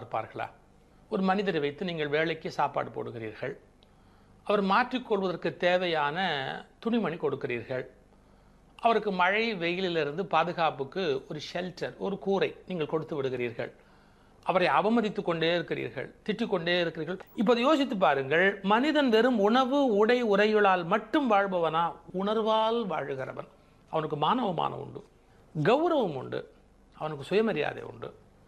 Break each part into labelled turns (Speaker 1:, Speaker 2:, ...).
Speaker 1: பார்ப்பார்களா ஒரு மனிதரை வைத்து நீங்கள் வேலைக்கு சாப்பாடு போடுகிறீர்கள் அவர் மாற்றிக்கொள்வதற்கு தேவையான துணிமணி கொடுக்கிறீர்கள் அவருக்கு மழை வெயிலிலிருந்து பாதுகாப்புக்கு ஒரு ஷெல்டர் ஒரு கூரை நீங்கள் கொடுத்து விடுகிறீர்கள் அவரை அவமதித்து கொண்டே இருக்கிறீர்கள் திட்டிக் கொண்டே இருக்கிறீர்கள் இப்போது யோசித்து பாருங்கள் மனிதன் வெறும் உணவு உடை உரைகளால் மட்டும் வாழ்பவனா உணர்வால் வாழுகிறவன் அவனுக்கு மானவமானம் உண்டு கௌரவம் உண்டு அவனுக்கு சுயமரியாதை உண்டு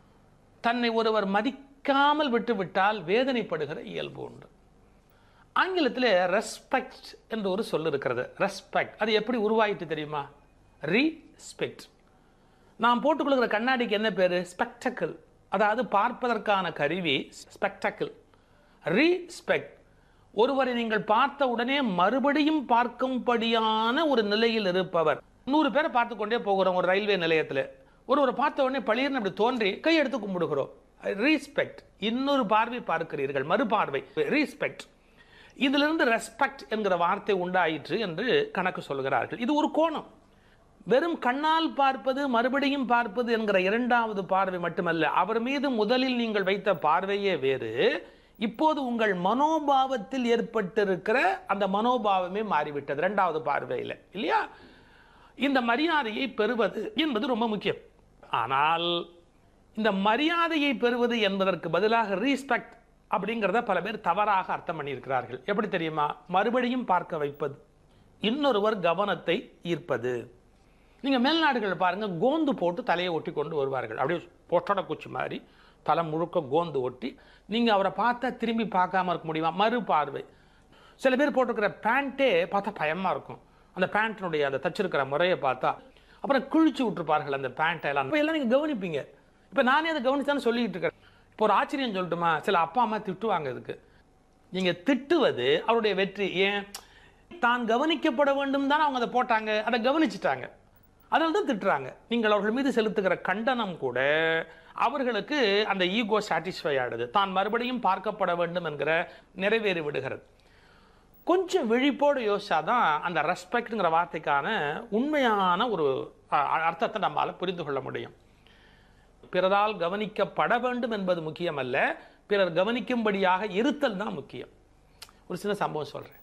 Speaker 1: தன்னை ஒருவர் மதிக்காமல் விட்டுவிட்டால் வேதனைப்படுகிற இயல்பு உண்டு ஆங்கிலத்தில் ரெஸ்பெக்ட் என்று ஒரு சொல் இருக்கிறது ரெஸ்பெக்ட் அது எப்படி உருவாயிட்டு தெரியுமா ரீஸ்பெக்ட் நாம் போட்டுக்கொள்கிற கண்ணாடிக்கு என்ன பேர் ஸ்பெக்டக்கிள் அதாவது பார்ப்பதற்கான கருவி ஸ்பெக்டக்கிள் ரீஸ்பெக்ட் ஒருவரை நீங்கள் பார்த்த உடனே மறுபடியும் பார்க்கும்படியான ஒரு நிலையில் இருப்பவர் நூறு பேரை பார்த்து கொண்டே போகிறோம் ஒரு ரயில்வே நிலையத்தில் ஒருவரை பார்த்த உடனே பளிர்னு அப்படி தோன்றி கையெடுத்து கும்பிடுகிறோம் ரீஸ்பெக்ட் இன்னொரு பார்வை பார்க்கிறீர்கள் மறுபார்வை ரீஸ்பெக்ட் இதிலிருந்து ரெஸ்பெக்ட் என்கிற வார்த்தை உண்டாயிற்று என்று கணக்கு சொல்கிறார்கள் இது ஒரு கோணம் வெறும் கண்ணால் பார்ப்பது மறுபடியும் பார்ப்பது என்கிற இரண்டாவது பார்வை மட்டுமல்ல அவர் மீது முதலில் நீங்கள் வைத்த பார்வையே வேறு இப்போது உங்கள் மனோபாவத்தில் ஏற்பட்டிருக்கிற அந்த மனோபாவமே மாறிவிட்டது இரண்டாவது பார்வையில் இல்லையா இந்த மரியாதையை பெறுவது என்பது ரொம்ப முக்கியம் ஆனால் இந்த மரியாதையை பெறுவது என்பதற்கு பதிலாக ரீஸ்பெக்ட் அப்படிங்கிறத பல பேர் தவறாக அர்த்தம் பண்ணியிருக்கிறார்கள் எப்படி தெரியுமா மறுபடியும் பார்க்க வைப்பது இன்னொருவர் கவனத்தை ஈர்ப்பது நீங்க மேல்நாடுகள் பாருங்க கோந்து போட்டு தலையை ஒட்டி கொண்டு வருவார்கள் அப்படியே பொட்டட குச்சி மாதிரி தலை முழுக்க கோந்து ஒட்டி நீங்க அவரை பார்த்தா திரும்பி பார்க்காம இருக்க முடியுமா மறு பார்வை சில பேர் போட்டிருக்கிற பேண்ட்டே பார்த்தா பயமா இருக்கும் அந்த பேண்ட்டினுடைய அந்த தச்சிருக்கிற முறையை பார்த்தா அப்புறம் கிழிச்சு விட்டுருப்பார்கள் அந்த பேண்ட்டை எல்லாம் இப்போ எல்லாம் நீங்க கவனிப்பீங்க இப்போ நானே அதை கவனிச்சான்னு சொல்லிட்டு இருக்கேன் இப்போ ஒரு ஆச்சரியம் சொல்லட்டுமா சில அப்பா அம்மா திட்டுவாங்க இதுக்கு நீங்க திட்டுவது அவருடைய வெற்றி ஏன் தான் கவனிக்கப்பட வேண்டும் தான் அவங்க அதை போட்டாங்க அதை கவனிச்சிட்டாங்க அதனால தான் திட்டுறாங்க நீங்கள் அவர்கள் மீது செலுத்துகிற கண்டனம் கூட அவர்களுக்கு அந்த ஈகோ சாட்டிஸ்ஃபை ஆடுது தான் மறுபடியும் பார்க்கப்பட வேண்டும் என்கிற நிறைவேறி விடுகிறது கொஞ்சம் விழிப்போடு யோசிச்சாதான் அந்த ரெஸ்பெக்ட்ங்கிற வார்த்தைக்கான உண்மையான ஒரு அ- அர்த்தத்தை நம்மால புரிந்து கொள்ள முடியும் பிறரால் கவனிக்கப்பட வேண்டும் என்பது முக்கியமல்ல பிறர் கவனிக்கும்படியாக இருத்தல் தான் முக்கியம் ஒரு சின்ன சம்பவம் சொல்றேன்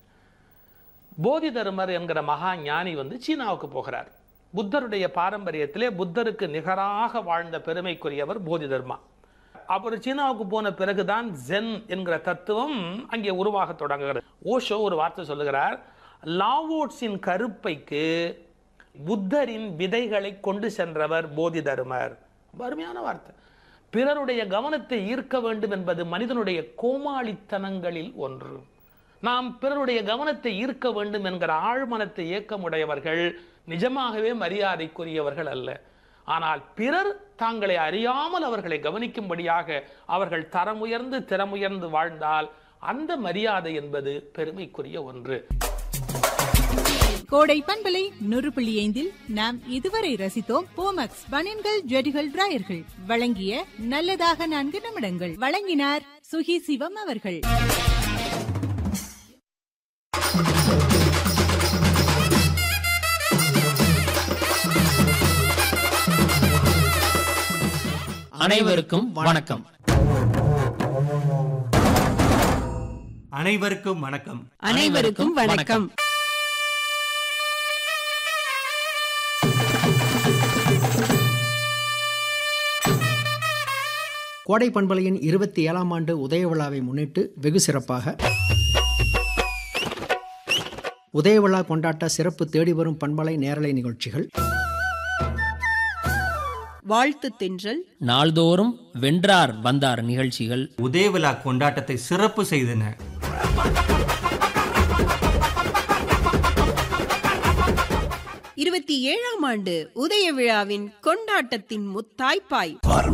Speaker 1: போதி தர்மர் என்கிற மகா ஞானி வந்து சீனாவுக்கு போகிறார் புத்தருடைய பாரம்பரியத்திலே புத்தருக்கு நிகராக வாழ்ந்த பெருமைக்குரியவர் போதி தர்மா அவர் சீனாவுக்கு போன பிறகுதான் ஜென் என்கிற தத்துவம் அங்கே உருவாக தொடங்குகிறது ஓஷோ ஒரு வார்த்தை சொல்லுகிறார் லாவோட்ஸின் கருப்பைக்கு புத்தரின் விதைகளை கொண்டு சென்றவர் போதி தர்மர் ரொம்ப அருமையான வார்த்தை பிறருடைய கவனத்தை ஈர்க்க வேண்டும் என்பது மனிதனுடைய கோமாளித்தனங்களில் ஒன்று நாம் பிறருடைய கவனத்தை ஈர்க்க வேண்டும் என்கிற ஆழ்மனத்தை இயக்கமுடையவர்கள் நிஜமாகவே மரியாதைக்குரியவர்கள் அல்ல ஆனால் பிறர் தாங்களை அறியாமல் அவர்களை கவனிக்கும்படியாக அவர்கள் தரமுயர்ந்து திறமுயர்ந்து வாழ்ந்தால் அந்த மரியாதை என்பது பெருமைக்குரிய ஒன்று
Speaker 2: கோடை பண்பலை நூறு புள்ளி ஐந்தில் நாம் இதுவரை ரசித்தோம் போமக்ஸ் பனியன்கள் ஜெடிகள் டிராயர்கள் வழங்கிய நல்லதாக நான்கு நிமிடங்கள் வழங்கினார் சுகி சிவம் அவர்கள்
Speaker 3: அனைவருக்கும் வணக்கம்
Speaker 4: அனைவருக்கும் வணக்கம்
Speaker 3: அனைவருக்கும் வணக்கம்
Speaker 5: கோடை பண்பலையின் இருபத்தி ஏழாம் ஆண்டு உதய விழாவை முன்னிட்டு வெகு சிறப்பாக உதய விழா கொண்டாட்ட சிறப்பு தேடி வரும் பண்பலை நேரலை நிகழ்ச்சிகள்
Speaker 6: வாழ்த்து தென்றல்
Speaker 3: நாள்தோறும் வென்றார் வந்தார் நிகழ்ச்சிகள்
Speaker 4: உதயவிழா கொண்டாட்டத்தை சிறப்பு செய்தன
Speaker 6: இருபத்தி ஏழாம் ஆண்டு உதய விழாவின் கொண்டாட்டத்தின் முத்தாய்ப்பாய்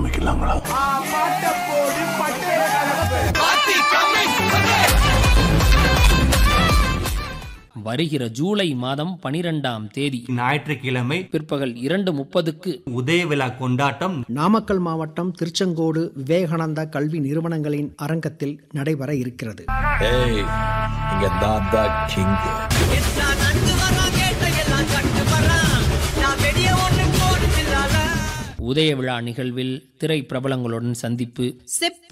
Speaker 3: வருகிற ஜூலை மாதம் பனிரெண்டாம் தேதி
Speaker 4: ஞாயிற்றுக்கிழமை
Speaker 3: பிற்பகல் இரண்டு முப்பதுக்கு
Speaker 4: உதயவிழா கொண்டாட்டம்
Speaker 5: நாமக்கல் மாவட்டம் திருச்செங்கோடு விவேகானந்தா கல்வி நிறுவனங்களின் அரங்கத்தில் நடைபெற இருக்கிறது
Speaker 7: ஏய் இங்க நான் தான் கிங்
Speaker 3: உதய விழா நிகழ்வில் திரை பிரபலங்களுடன் சந்திப்பு
Speaker 6: செப்பு